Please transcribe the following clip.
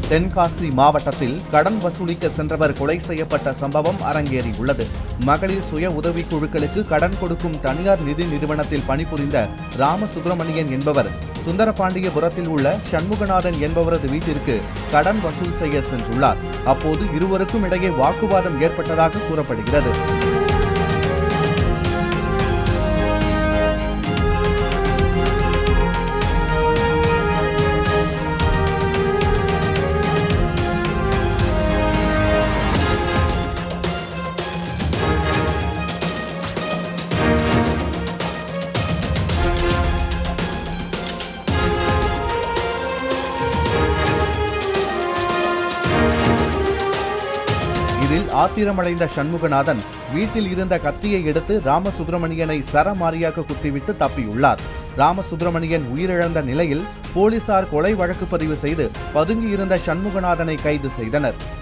தென்காசி மாவட்டத்தில் கடன் வசூலிக்க சென்றவர் கொலை செய்யப்பட்ட சம்பவம் அரங்கேறியுள்ளது மகளிர் சுய உதவிக் குழுக்களுக்கு கடன் கொடுக்கும் தனியார் நிதி நிறுவனத்தில் பணிபுரிந்த ராமசுப்பிரமணியன் என்பவர் சுந்தரபாண்டியபுரத்தில் உள்ள சண்முகநாதன் என்பவரது வீட்டிற்கு கடன் வசூல் செய்ய சென்றுள்ளார் அப்போது இருவருக்கும் இடையே வாக்குவாதம் ஏற்பட்டதாக கூறப்படுகிறது இதில் ஆத்திரமடைந்த சண்முகநாதன் வீட்டில் இருந்த கத்தியை எடுத்து ராமசுப்பிரமணியனை சரமாரியாக குத்திவிட்டு தப்பியுள்ளார் ராமசுப்பிரமணியன் உயிரிழந்த நிலையில் போலீசார் கொலை வழக்கு பதிவு செய்து பதுங்கியிருந்த சண்முகநாதனை கைது செய்தனர்